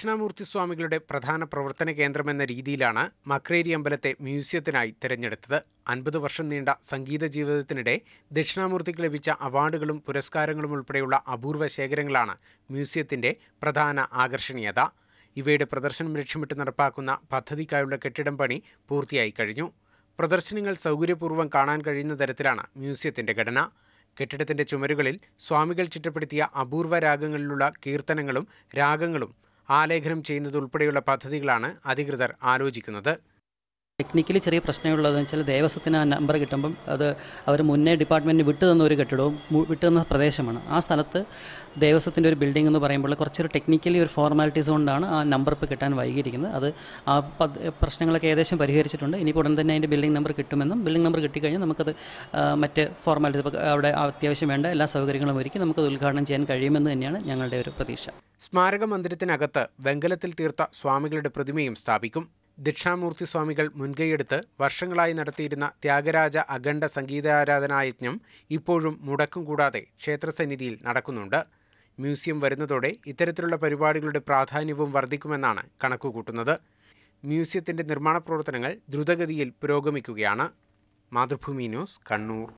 ദക്ഷിണാമൂർത്തി സ്വാമികളുടെ പ്രധാന പ്രവർത്തന കേന്ദ്രമെന്ന രീതിയിലാണ് മക്രേരി അമ്പലത്തെ മ്യൂസിയത്തിനായി തിരഞ്ഞെടുത്തത് അൻപത് വർഷം നീണ്ട സംഗീത ജീവിതത്തിനിടെ ദക്ഷിണാമൂർത്തിക്ക് ലഭിച്ച അവാർഡുകളും പുരസ്കാരങ്ങളും ഉൾപ്പെടെയുള്ള അപൂർവ ശേഖരങ്ങളാണ് മ്യൂസിയത്തിന്റെ പ്രധാന ആകർഷണീയത ഇവയുടെ പ്രദർശനം ലക്ഷ്യമിട്ട് നടപ്പാക്കുന്ന പദ്ധതിക്കായുള്ള കെട്ടിടം പണി പൂർത്തിയായി കഴിഞ്ഞു പ്രദർശനങ്ങൾ സൗകര്യപൂർവ്വം കാണാൻ കഴിയുന്ന തരത്തിലാണ് മ്യൂസിയത്തിന്റെ ഘടന കെട്ടിടത്തിന്റെ ചുമരുകളിൽ സ്വാമികൾ ചിട്ടപ്പെടുത്തിയ അപൂർവ രാഗങ്ങളിലുള്ള കീർത്തനങ്ങളും രാഗങ്ങളും ആലേഖനം ചെയ്യുന്നതുൾപ്പെടെയുള്ള പദ്ധതികളാണ് അധികൃതർ ആലോചിക്കുന്നത് ടെക്നിക്കലി ചെറിയ പ്രശ്നമുള്ളതെന്ന് വെച്ചാൽ ദേവസ്വത്തിന് ആ നമ്പർ കിട്ടുമ്പം അത് അവർ മുന്നേ ഡിപ്പാർട്ട്മെൻറ്റ് വിട്ടു തന്ന ഒരു കെട്ടിടവും മു- വിട്ടു തന്ന പ്രദേശമാണ് ആ സ്ഥലത്ത് ദേവസ്വത്തിൻ്റെ ഒരു ബിൽഡിംഗ് എന്ന് പറയുമ്പോൾ കുറച്ചൊരു ടെക്നിക്കലി ഒരു ഫോർമാലിറ്റീസ് കൊണ്ടാണ് ആ നമ്പർ ഇപ്പോൾ കിട്ടാൻ വൈകിയിരിക്കുന്നത് അത് ആ പദ് പ്രശ്നങ്ങളൊക്കെ ഏകദേശം പരിഹരിച്ചിട്ടുണ്ട് ഇനിയിപ്പോൾ ഉടൻ തന്നെ അതിൻ്റെ ബിൽഡിംഗ് നമ്പർ കിട്ടുമെന്നും ബിൽഡിംഗ് നമ്പർ കിട്ടിക്കഴിഞ്ഞാൽ നമുക്കത് ആ, മറ്റ് ഫോർമാലിറ്റീസ് ഇപ്പോൾ അവിടെ അത്യാവശ്യം വേണ്ട എല്ലാ സൗകര്യങ്ങളും ഒരുക്കി നമുക്കത് ഉദ്ഘാടനം ചെയ്യാൻ കഴിയുമെന്ന് തന്നെയാണ് ഞങ്ങളുടെ ഒരു പ്രതീക്ഷ സ്മാരക മന്ദിരത്തിനകത്ത് വെങ്കലത്തിൽ തീർത്ത സ്വാമികളുടെ പ്രതിമയും സ്ഥാപിക്കും ദക്ഷിണാമൂർത്തി സ്വാമികൾ മുൻകൈയെടുത്ത് വർഷങ്ങളായി നടത്തിയിരുന്ന ത്യാഗരാജ അഖണ്ഡ സംഗീതാരാധനായജ്ഞം ഇപ്പോഴും മുടക്കം കൂടാതെ ക്ഷേത്രസന്നിധിയിൽ നടക്കുന്നുണ്ട് മ്യൂസിയം വരുന്നതോടെ ഇത്തരത്തിലുള്ള പരിപാടികളുടെ പ്രാധാന്യവും വർദ്ധിക്കുമെന്നാണ് കണക്കുകൂട്ടുന്നത് മ്യൂസിയത്തിന്റെ നിർമ്മാണ പ്രവർത്തനങ്ങൾ ദ്രുതഗതിയിൽ പുരോഗമിക്കുകയാണ് മാതൃഭൂമി ന്യൂസ് കണ്ണൂർ